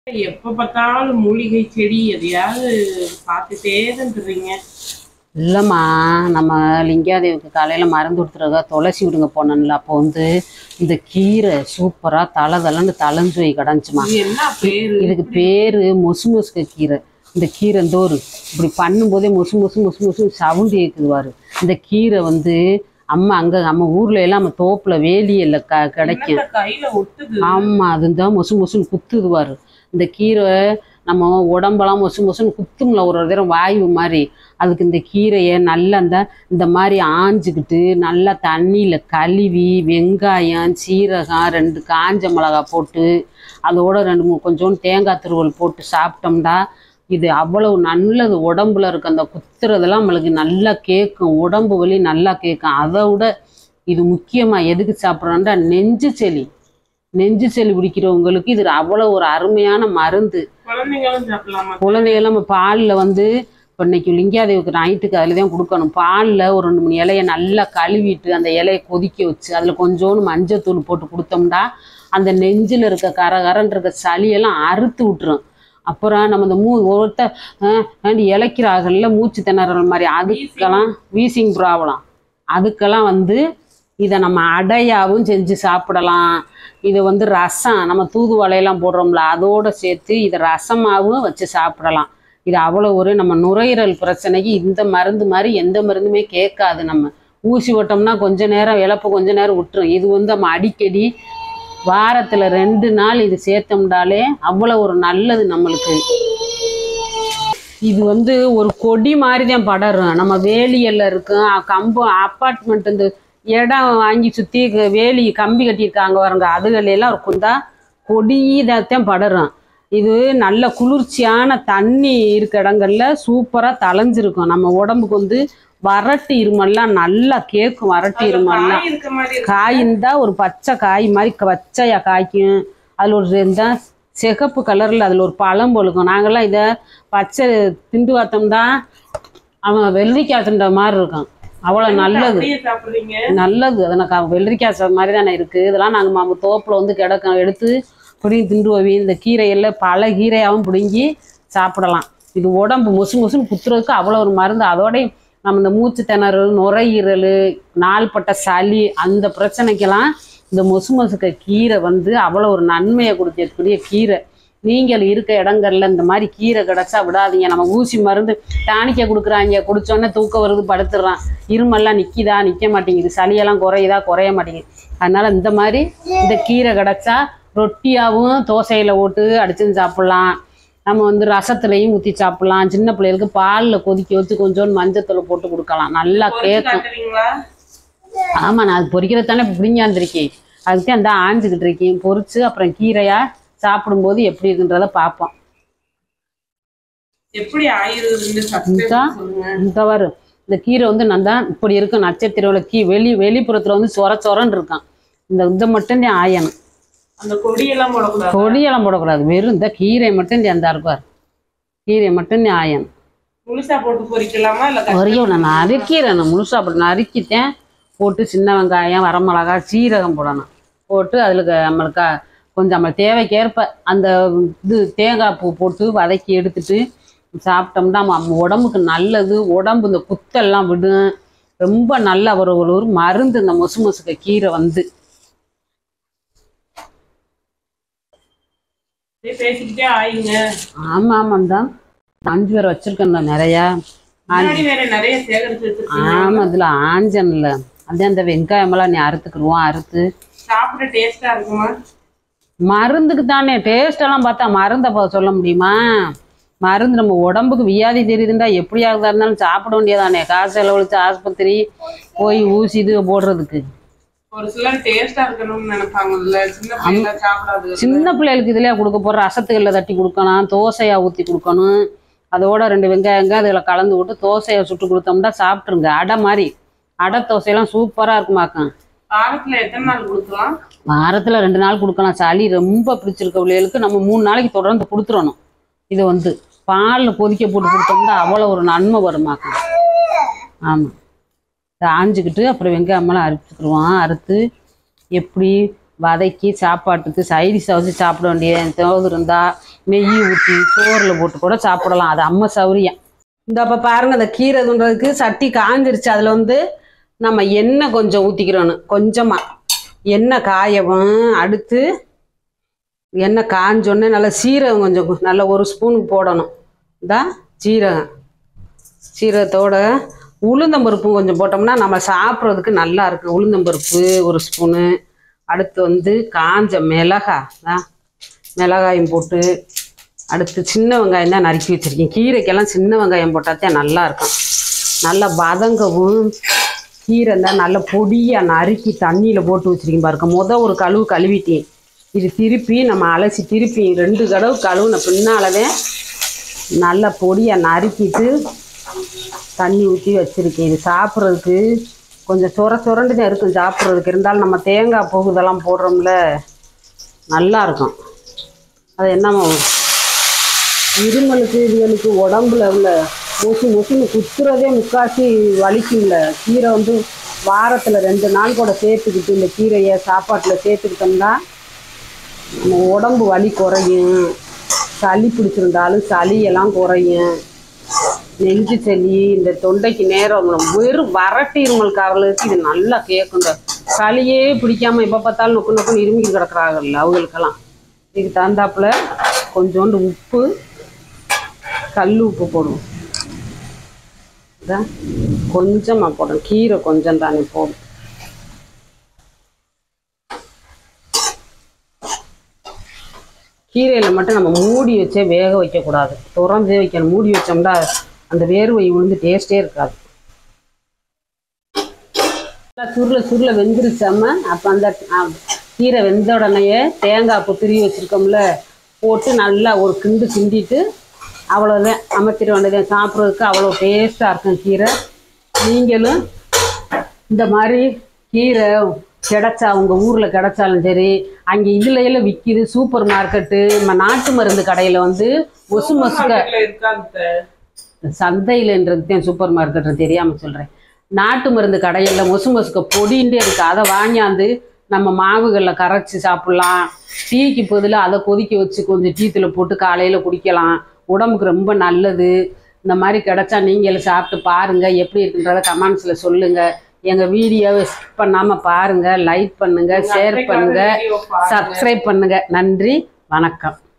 எப்ப பார்த்தாலும் மூலிகை செடி எதையாவது பார்த்துட்டே இருந்துறீங்க இல்லைம்மா நம்ம லிங்காதேவிக்கு காலையில் மருந்து கொடுத்துருக்கா துளசி விடுங்க போனோம்ல அப்போ வந்து இந்த கீரை சூப்பராக தலை தலைன்னு தலைஞ்சு போய் கிடந்துச்சுமா இது என்ன பேரு இதுக்கு பேரு மொசு மொசுக்க கீரை இந்த கீரை இந்த ஒரு இப்படி பண்ணும்போதே மொசு மொசு மொசு மொசு சவுண்டு கேட்குது பாரு இந்த கீரை வந்து அம்மா அங்கே நம்ம ஊர்ல எல்லாம் நம்ம தோப்புல வேலியில் க கிடைக்கும் என்னத்த கையில ஒட்டுது ஆமா அதுதான் மொசு மொசுன்னு குத்துது பாரு இந்த கீரை நம்ம உடம்பெல்லாம் மொசு மொசுன்னு குத்தும்ல ஒரு தரம் வாயு மாதிரி அதுக்கு இந்த கீரையை நல்லா இந்த இந்த மாதிரி ஆஞ்சிக்கிட்டு நல்லா தண்ணியில் கழுவி வெங்காயம் சீரகம் ரெண்டு காஞ்ச மிளகாய் போட்டு அதோட ரெண்டு மூணு கொஞ்சோண்டு தேங்காய் துருவல் போட்டு சாப்பிட்டோம்டா இது அவ்வளவு நல்லது உடம்புல இருக்க அந்த குத்துறதெல்லாம் நம்மளுக்கு நல்லா கேட்கும் உடம்பு வலி நல்லா கேட்கும் அதை விட இது முக்கியமாக எதுக்கு சாப்பிட்றோம்டா நெஞ்சு செலி நெஞ்சு செலி பிடிக்கிறவங்களுக்கு இது அவ்வளோ ஒரு அருமையான மருந்து குழந்தைங்களும் சாப்பிடலாமா குழந்தைகள் நம்ம பாலில் வந்து இப்போ இன்னைக்கு லிங்காதேவிக்கு நைட்டுக்கு அதில் தான் கொடுக்கணும் பாலில் ஒரு ரெண்டு மூணு இலையை நல்லா கழுவிட்டு அந்த இலையை கொதிக்க வச்சு அதில் கொஞ்சோண்டு மஞ்சத்தூள் போட்டு கொடுத்தோம்னா அந்த நெஞ்சில் இருக்க கர கரன்னு இருக்க சளியெல்லாம் அறுத்து விட்டுரும் அப்புறம் நம்ம இந்த மூ ஒருத்தர் இலைக்கிறார்கள்ல மூச்சு திணறல் மாதிரி அதுக்கெல்லாம் வீசிங் ப்ராப்ளம் அதுக்கெல்லாம் வந்து இதை நம்ம அடையாவும் செஞ்சு சாப்பிடலாம் இது வந்து ரசம் நம்ம தூதுவளையெல்லாம் போடுறோம்ல அதோட சேர்த்து இதை ரசமாகவும் வச்சு சாப்பிடலாம் இது அவ்வளோ ஒரு நம்ம நுரையீரல் பிரச்சனைக்கு இந்த மருந்து மாதிரி எந்த மருந்துமே கேட்காது நம்ம ஊசி விட்டோம்னா கொஞ்ச நேரம் இழப்பு கொஞ்ச நேரம் விட்டுரும் இது வந்து நம்ம அடிக்கடி வாரத்தில் ரெண்டு நாள் இது சேர்த்தோம்னாலே அவ்வளோ ஒரு நல்லது நம்மளுக்கு இது வந்து ஒரு கொடி மாதிரி தான் படரும் நம்ம வேலியல்ல இருக்கும் அ- கம்பம் அப்பார்ட்மெண்ட் இந்த இடம் வாங்கி சுற்றி வேலி கம்பி கட்டியிருக்காங்க பாருங்க அதுகள் எல்லாம் இருக்கும் தான் கொடி தான் படரும் இது நல்ல குளிர்ச்சியான தண்ணி இருக்க இடங்கள்ல சூப்பராக தளைஞ்சிருக்கும் நம்ம உடம்புக்கு வந்து வறட்டு இருமல்லாம் நல்லா கேட்கும் வறட்டு இருமல்லாம் காய் இருக்க மாதிரி இருக்கு. காய் இருந்தா ஒரு பச்சை காய் மாதிரி க- பச்சையா காய்க்கும் அதில் ஒரு இருந்தா சிகப்பு கலரில் அதில் ஒரு பழம் பொழுக்கும் நாங்கெல்லாம் இதை பச்சை திண்டு பார்த்தோம்னா அவன் வெள்ளரிக்காய் தின்ற மாதிரி இருக்கும் அவ்வளோ நல்லது அப்படியே சாப்பிடுறீங்க நல்லது அது எனக்கு வெள்ளரிக்காய் சாதம் மாதிரி தானே இருக்குது இதெல்லாம் நாங்கள் நம்ம தோப்பில் வந்து கிடக்க எடுத்து பிடிங்கி திண்டு வைவி இந்த கீரையெல்லாம் பல கீரையாகவும் பிடுங்கி சாப்பிடலாம் இது உடம்பு மொசு மொசுன்னு குத்துறதுக்கு அவ்வளோ ஒரு மருந்து அதோட நம்ம இந்த மூச்சு திணறல் நுரையீரல் நாள்பட்ட சளி அந்த பிரச்சனைக்கெல்லாம் இந்த மொசு மொசுக்க கீரை வந்து அவ்வளோ ஒரு நன்மையை கொடுக்கக்கூடிய கீரை நீங்கள் இருக்க இடங்கள்ல இந்த மாதிரி கீரை கிடச்சா விடாதீங்க நம்ம ஊசி மருந்து டானிக்க கொடுக்குறாங்க குடிச்சோடனே தூக்கம் வருது படுத்துடுறான் இருமெல்லாம் நிற்கிதா நிற்க மாட்டேங்குது சளியெல்லாம் குறையுதா குறைய மாட்டேங்குது அதனால இந்த மாதிரி இந்த கீரை கிடச்சா ரொட்டியாகவும் தோசையில் போட்டு அடிச்சும் சாப்பிட்லாம் நம்ம வந்து ரசத்துலையும் ஊற்றி சாப்பிட்லாம் சின்ன பிள்ளைகளுக்கு பாலில் கொதிக்க வச்சு கொஞ்சோண்டு மஞ்சத்தூள் போட்டு கொடுக்கலாம் நல்லா பொரிச்சு கேட்கும் காட்டுறீங்களா ஆமாம் நான் அது பொரிக்கிறது தானே பிடிங்காந்துருக்கேன் அதுக்கு அந்த ஆஞ்சிக்கிட்டு இருக்கேன் பொரிச்சு அப்புறம் கீரையா சாப்பிடும்போது எப்படி இருக்குன்றத பார்ப்போம் எப்படி ஆயிருதுன்னு இந்தா. சப்ஸ்கிரைப் சொல்லுங்க இந்த வரு இந்த கீரை வந்து நான் தான் இப்படி இருக்கும் நட்சத்திரம் கீ வெளி வெளிப்புறத்தில் வந்து சொர சொரன்னு இருக்கான் இந்த இதை மட்டும் தான் ஆயணும் அந்த கொடியெல்லாம் போடக்கூடாது கொடியெல்லாம் போடக்கூடாது வெறும் இந்த கீரை மட்டும் தான் அந்த இருப்பார் கீரை மட்டும் தான் ஆயணும் முழுசா போட்டு பொரிக்கலாமா இல்ல கட் ஒரையும் நான் நறுக்கிறேன் நான் முழுசாக அப்படி நறுக்கிட்டேன் போட்டு சின்ன வெங்காயம் வரமிளகா சீரகம் போடணும் போட்டு அதில் நம்மளுக்கு கொஞ்சம் நம்ம தேவைக்கேற்ப அந்த இது தேங்காய் பூ போட்டு வதக்கி எடுத்துட்டு சாப்பிட்டோம்னா நம்ம உடம்புக்கு நல்லது உடம்பு இந்த குத்தெல்லாம் விடும் ரொம்ப நல்ல ஒரு ஒரு ஒரு மருந்து இந்த மொசு மொசுக்க கீரை வந்து அப்படியே பேசிக்கிட்டே ஆயிங்க ஆமாம் ஆமாம் தான் அஞ்சு பேர் வச்சுருக்கேன் நிறையா முன்னாடி வேற நிறைய சேகரிச்சு வச்சிருக்கீங்க ஆமாம் இதில் ஆஞ்சன்ல அதே அந்த வெங்காயமெல்லாம் நீ அறுத்துக்கிடுவோம் அறுத்து சாப்பிட டேஸ்டா இருக்குமா மருந்துக்கு தானே டேஸ்ட் எல்லாம் பார்த்தா மருந்தை பா சொல்ல முடியுமா மருந்து நம்ம உடம்புக்கு வியாதி தெரியுதுண்டா எப்படியா இருந்தாலும் சாப்பிட வேண்டியதானே காசு செலவழிச்சு ஆஸ்பத்திரி போய் ஊசி இது போடுறதுக்கு ஒரு சிலர் டேஸ்டா இருக்கணும்னு நினைப்பாங்கல்ல சின்ன பிள்ளைங்க சாப்பிடாது சின்ன பிள்ளைகளுக்கு இதுலயே கொடுக்க போற ரசத்துகளில் தட்டி கொடுக்கணும் தோசையா ஊற்றி கொடுக்கணும் அதோட ரெண்டு வெங்காயங்க அதில் கலந்து விட்டு தோசையை சுட்டு கொடுத்தோம்னா சாப்பிட்ருங்க அடை மாதிரி அடை தோசையெல்லாம் சூப்பராக இருக்குமாக்கம் வாரத்துல எத்தனை நாள் கொடுக்கலாம் வாரத்தில் ரெண்டு நாள் கொடுக்கலாம் சளி ரொம்ப பிடிச்சிருக்க பிள்ளைகளுக்கு நம்ம மூணு நாளைக்கு தொடர்ந்து கொடுத்துடணும் இது வந்து பாலில் கொதிக்க போட்டு கொடுத்தோம்னா அவ்வளோ ஒரு நன்மை வருமாக்கம் ஆமாம் இதை ஆஞ்சிக்கிட்டு அப்புறம் வெங்காயமெல்லாம் அரைச்சிக்கிடுவோம் அறுத்து எப்படி வதக்கி சாப்பாட்டுக்கு சைடிஷாக வச்சு சாப்பிட வேண்டிய தோது இருந்தால் நெய் ஊற்றி சோறில் போட்டு கூட சாப்பிடலாம் அது அம்மா சௌரியம் இந்த அப்போ பாருங்க அந்த கீரை துண்டுறதுக்கு சட்டி காஞ்சிருச்சு அதில் வந்து நம்ம எண்ணெய் கொஞ்சம் ஊற்றிக்கிறோன்னு கொஞ்சமாக எண்ணெய் காயவும் அடுத்து எண்ணெய் காஞ்சோடனே நல்லா சீரகம் கொஞ்சம் நல்லா ஒரு ஸ்பூனுக்கு போடணும் இதான் சீரகம் சீரகத்தோட உளுந்தம்பருப்பும் கொஞ்சம் போட்டோம்னா நம்ம சாப்பிட்றதுக்கு நல்லா இருக்கும் உளுந்தம்பருப்பு ஒரு ஸ்பூனு அடுத்து வந்து காஞ்ச மிளகா தான் மிளகாயும் போட்டு அடுத்து சின்ன வெங்காயம் தான் நறுக்கி வச்சுருக்கேன் கீரைக்கெல்லாம் சின்ன வெங்காயம் போட்டால் தான் நல்லா இருக்கும் நல்லா வதங்கவும் கீரை தான் நல்லா பொடியாக நறுக்கி தண்ணியில் போட்டு வச்சுருக்கேன் பாருங்க முத ஒரு கழுவு கழுவிட்டேன் இது திருப்பி நம்ம அலசி திருப்பி ரெண்டு கடவு கழுவுன பின்னாலவே நல்லா பொடியாக நறுக்கிட்டு தண்ணி ஊற்றி வச்சுருக்கேன் இது சாப்பிட்றதுக்கு கொஞ்சம் சொர சொரண்டு தான் இருக்கும் சாப்பிட்றதுக்கு இருந்தாலும் நம்ம தேங்காய் பூ இதெல்லாம் போடுறோம்ல நல்லா இருக்கும் அது என்னமோ இருமலுக்கு இதுகளுக்கு உடம்புல உள்ள மொசு மொசுன்னு குத்துறதே முக்காசி வலிக்கும்ல கீரை வந்து வாரத்தில் ரெண்டு நாள் கூட சேர்த்துக்கிட்டு இந்த கீரையை சாப்பாட்டில் சேர்த்துக்கிட்டோம்னா நம்ம உடம்பு வலி குறையும் சளி பிடிச்சிருந்தாலும் சளியெல்லாம் குறையும் நெஞ்சு சளி இந்த தொண்டைக்கு நேரம் வெறும் வறட்டு இருமல் காவலுக்கு இது நல்லா கேட்கும் இந்த சளியே பிடிக்காம எப்போ பார்த்தாலும் நொக்கு நொக்குன்னு இருமிக்கிட்டு கிடக்குறாங்கல்ல அவங்களுக்கெல்லாம் இதுக்கு தகுந்தாப்புல கொஞ்சோண்டு உப்பு கல் உப்பு போடுவோம் இதான் கொஞ்சமாக போடணும் கீரை கொஞ்சம் தானே போடும் கீரையில் மட்டும் நம்ம மூடி வச்சே வேக வைக்கக்கூடாது திறந்தே வைக்கணும் மூடி வச்சோம்னா அந்த வேர்வை விழுந்து டேஸ்டே இருக்காது நல்லா சுருள சுருள வெந்துருச்சாம அப்போ அந்த ஆ, கீரை வெந்த உடனேயே தேங்காய் பூ திரி வச்சுருக்கோம்ல போட்டு நல்லா ஒரு கிண்டு கிண்டிட்டு அவ்வளோதான் அமைத்திட வேண்டியதான் சாப்பிட்றதுக்கு அவ்வளோ டேஸ்ட்டாக இருக்கும் கீரை நீங்களும் இந்த மாதிரி கீரை கிடைச்சா உங்கள் ஊரில் கிடைச்சாலும் சரி அங்கே இதுல எல்லாம் விற்கிது சூப்பர் மார்க்கெட்டு நம்ம நாட்டு மருந்து கடையில் வந்து மொசு மொசுக்க மார்க்கெட்ல இருக்காங்க சந்தையிலன்றது தான் சூப்பர் மார்க்கெட் தெரியாமல் சொல்கிறேன் நாட்டு மருந்து கடையில் மொசு மொசுக்க பொடின்ட்டே இருக்குது அதை வாங்கியாந்து நம்ம மாவுகளில் கரைச்சி சாப்பிட்லாம் டீக்கு பதிலாக அதை கொதிக்க வச்சு கொஞ்சம் டீத்தில் போட்டு காலையில் குடிக்கலாம் உடம்புக்கு ரொம்ப நல்லது இந்த மாதிரி கிடைச்சா நீங்களும் சாப்பிட்டு பாருங்கள் எப்படி இருக்குன்றத கமெண்ட்ஸில் சொல்லுங்கள் எங்கள் வீடியோவை ஸ்கிப் பண்ணாமல் பாருங்கள் லைக் பண்ணுங்கள் ஷேர் பண்ணுங்கள் சப்ஸ்கிரைப் பண்ணுங்கள் நன்றி வணக்கம்